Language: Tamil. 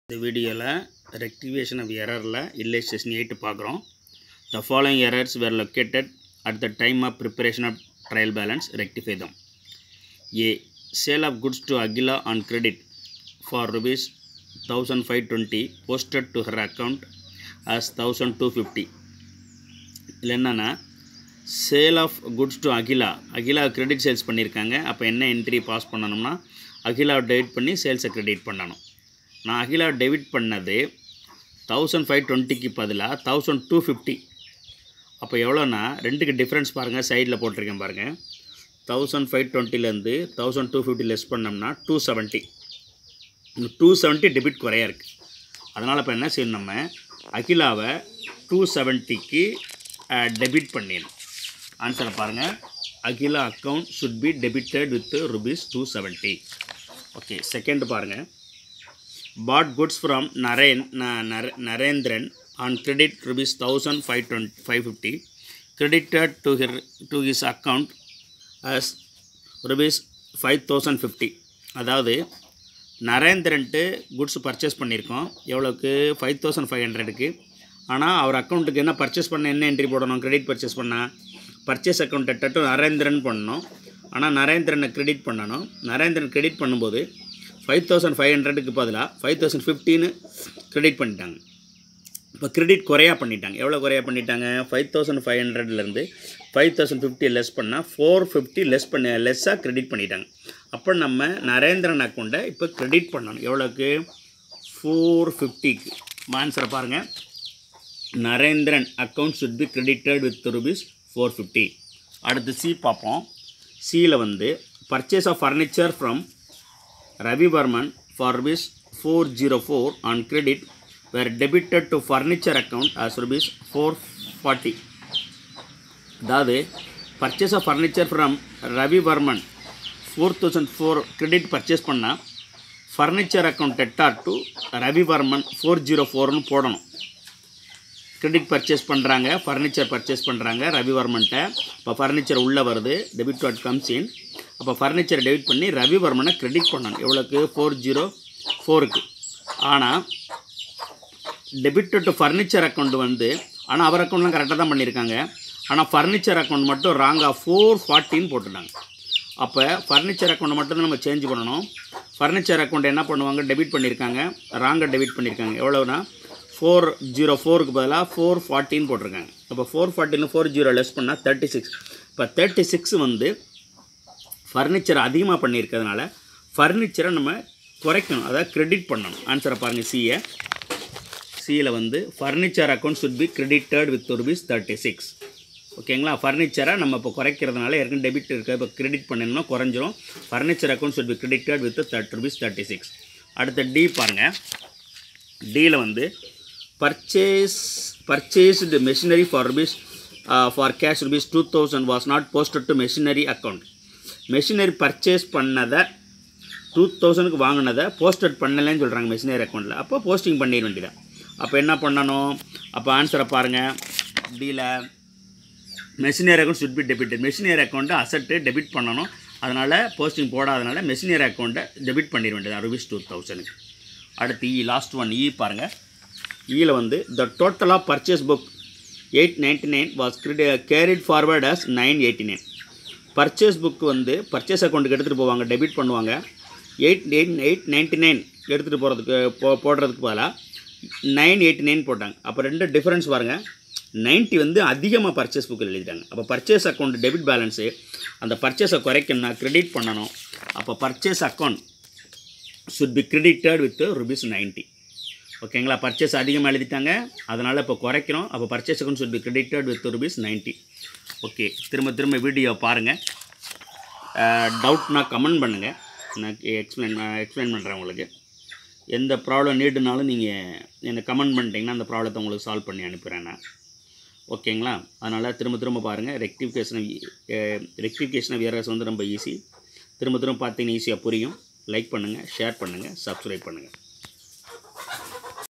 இந்த வீடியோவில் ரெக்டிவேஷன் ஆஃப் எரரில் இல்லஸ்ட்ரேஷன் எயிட்டு பார்க்குறோம் the following errors were located at the time of preparation of trial balance rectify them a sale of goods to Akila on credit for rupees thousand five twenty posted to her account as thousand two fifty இதில் என்னென்னா sale of goods to Akila Akila credit sales பண்ணியிருக்காங்க அப்போ என்ன என்ட்ரி பாஸ் பண்ணணும்னா அகிலாவை டெபிட் பண்ணி சேல்ஸை கிரெடிட் பண்ணணும் நான் அகிலாவை டெபிட் பண்ணது தௌசண்ட் ஃபைவ் டுவெண்ட்டிக்கு பதிலாக தௌசண்ட் டூ ஃபிஃப்டி அப்போ எவ்வளோனா ரெண்டுக்கு டிஃப்ரென்ஸ் பாருங்கள் சைடில் போட்டிருக்கேன் பாருங்கள் தௌசண்ட் ஃபைவ் டுவெண்ட்டிலேருந்து தௌசண்ட் டூ ஃபிஃப்டி லெஸ் பண்ணோம்னா two seventy two seventy debit குறையா இருக்குது அதனால் இப்போ என்ன செய்யணும் நம்ம அகிலாவை டூ செவன்ட்டிக்கு டெபிட் பண்ணிடணும் ஆன்சரை பாருங்கள் Akila account should be debited with rupees two seventy okay second பாருங்கள் bought goods from Naren Narendran on credit rupees thousand five twenty five fifty credited to her to his account as rupees five thousand fifty அதாவது நரேந்திரன்ட்டு குட்ஸ் பர்ச்சேஸ் பண்ணியிருக்கோம் எவ்வளோக்கு ஃபைவ் தௌசண்ட் ஃபைவ் ஹண்ட்ரடுக்கு ஆனால் அவர் அக்கௌண்ட்டுக்கு என்ன பர்ச்சேஸ் பண்ண என்ன என்ட்ரி போடணும் கிரெடிட் பர்ச்சேஸ் பண்ணால் பர்ச்சேஸ் அக்கௌண்ட் டு நரேந்திரன் பண்ணணும் ஆனால் நரேந்திரனை கிரெடிட் பண்ணணும் நரேந்திரன் கிரெடிட் பண்ணும்போது ஃபைவ் தௌசண்ட் ஃபைவ் ஹண்ட்ரடுக்கு பதிலாக ஃபைவ் தௌசண்ட் ஃபிஃப்டின்னு கிரெடிட் பண்ணிட்டாங்க இப்போ கிரெடிட் குறையா பண்ணிட்டாங்க எவ்வளோ குறையா பண்ணிட்டாங்க ஃபைவ் தௌசண்ட் ஃபைவ் ஹண்ட்ரட்லேருந்து ஃபைவ் தௌசண்ட் ஃபிஃப்டி லெஸ் பண்ணால் ஃபோர் ஃபிஃப்டி லெஸ் பண்ண லெஸ்ஸாக கிரெடிட் பண்ணிட்டாங்க அப்போ நம்ம நரேந்திரன் அக்கௌண்ட்டை இப்போ கிரெடிட் பண்ணணும் எவ்வளோக்கு ஃபோர் ஃபிஃப்டிக்கு ஆன்சரை பாருங்கள் Narendran account should be credited with rupees four fifty அடுத்து சி பார்ப்போம் சியில் வந்து purchase of furniture from Ravivarman for rupees four zero four on credit were debited to furniture account as rupees four forty அதாவது purchase of furniture from Ravivarman four thousand four credit purchase பண்ணால் furniture account debtor to Ravivarman four zero ஃபோர்னு போடணும் கிரெடிட் பர்ச்சேஸ் பண்ணுறாங்க ஃபர்னிச்சர் பர்ச்சேஸ் பண்ணுறாங்க ரவிவர்மன்ட்ட இப்போ ஃபர்னிச்சர் உள்ளே வருது டெபிட் கார்டு கம்ஸ் இன் அப்போ ஃபர்னிச்சர் டெபிட் பண்ணி ரவிவர்மனை கிரெடிட் பண்ணணும் எவ்வளோக்கு ஃபோர் ஜீரோ ஃபோருக்கு ஆனால் டெபிட் டு ஃபர்னிச்சர் அக்கௌண்ட் வந்து ஆனால் அவர் அக்கௌண்ட்லாம் கரெக்டாக தான் பண்ணியிருக்காங்க ஆனால் ஃபர்னிச்சர் அக்கௌண்ட் மட்டும் ராங்காக ஃபோர் ஃபார்ட்டின்னு போட்டுட்டாங்க அப்போ ஃபர்னிச்சர் அக்கௌண்ட் மட்டும் தான் நம்ம சேஞ்ச் பண்ணணும் ஃபர்னிச்சர் அக்கௌண்ட் என்ன பண்ணுவாங்க டெபிட் பண்ணியிருக்காங்க ராங்காக டெபிட் பண்ணியிருக்காங்க எவ்வளோனா ஃபோர் ஜீரோ ஃபோருக்கு பதிலாக ஃபோர் ஃபார்ட்டின்னு போட்டிருக்காங்க அப்போ ஃபோர் ஃபார்ட்டின்னு ஃபோர் ஜீரோ லெஸ் பண்ணால் தேர்ட்டி சிக்ஸ் இப்போ தேர்ட்டி சிக்ஸ் வந்து ஃபர்னிச்சர் அதிகமாக பண்ணியிருக்கிறதுனால ஃபர்னிச்சரை நம்ம குறைக்கணும் அதாவது கிரெடிட் பண்ணணும் ஆன்சரை பாருங்கள் சியை சியில் வந்து furniture account should be credited with rupees thirty six ஓகேங்களா ஃபர்னிச்சரை நம்ம இப்போ குறைக்கிறதுனால ஏற்கனவே டெபிட் இருக்க இப்போ கிரெடிட் பண்ணணும்னா குறைஞ்சிரும் furniture account should be credited with third rupees thirty six அடுத்த டி பாருங்கள் டியில் வந்து purchase purchased machinery for rupees for cash rupees two thousand was not posted to machinery account machinery purchase பண்ணதை டூ தௌசண்ட்க்கு வாங்கினதை போஸ்டட் பண்ணலைன்னு சொல்கிறாங்க மெஷினரி அக்கௌண்ட்டில் அப்போ போஸ்டிங் பண்ணிட வேண்டியதான் அப்போ என்ன பண்ணணும் அப்போ ஆன்சரை பாருங்கள் டியில் machinery account should be debited machinery அக்கௌண்ட்டை அசட்டு டெபிட் பண்ணணும் அதனால் போஸ்டிங் போடாதனால மெஷினரி அக்கௌண்ட்டை டெபிட் பண்ணிட வேண்டியது ருபீஸ் டூ தௌசண்ட்க்கு அடுத்து இ லாஸ்ட் ஒன் இ பாருங்கள் இயில் வந்து the total of purchase book eight ninety nine was credit carried forward as nine eighty nine purchase book வந்து பர்ச்சேஸ் அக்கௌண்ட்டுக்கு எடுத்துகிட்டு போவாங்க டெபிட் பண்ணுவாங்க eight eight eight ninety nine எடுத்துகிட்டு போகிறதுக்கு போ போடுறதுக்கு பதிலாக நைன் எயிட்டி நைன் போட்டாங்க அப்போ ரெண்டு டிஃப்ரென்ஸ் பாருங்கள் நைன்ட்டி வந்து அதிகமாக பர்ச்சேஸ் புக்கில் எழுதிட்டாங்க அப்போ பர்ச்சேஸ் அக்கௌண்ட் டெபிட் பேலன்ஸு அந்த பர்ச்சேஸை குறைக்கணும்னா கிரெடிட் பண்ணணும் அப்போ purchase account should be credited with rupees ninety ஓகேங்களா பர்ச்சேஸ் அதிகமாக எழுதிட்டாங்க அதனால் இப்போ குறைக்கிறோம் அப்போ purchase account should be credited with rupees ninety okay திரும்ப திரும்ப வீடியோ பாருங்கள் டவுட்னா கமெண்ட் பண்ணுங்கள் நான் எக்ஸ்பிளைன் எக்ஸ்பிளைன் பண்ணுறேன் உங்களுக்கு எந்த ப்ராப்ளம் நீடுனாலும் நீங்கள் என்னை கமெண்ட் பண்ணிட்டீங்கன்னா அந்த ப்ராப்ளத்தை உங்களுக்கு சால்வ் பண்ணி அனுப்புகிறேன் நான் ஓகேங்களா அதனால் திரும்ப திரும்ப பாருங்கள் ரெக்டிஃபிகேஷன் ரெக்டிஃபிகேஷன் ஆஃப் எரர்ஸ் வந்து ரொம்ப ஈஸி திரும்ப திரும்ப பார்த்தீங்கன்னா ஈஸியாக புரியும் லைக் பண்ணுங்கள் ஷேர் பண்ணுங்கள் சப்ஸ்கிரைப் பண்ணுங்கள்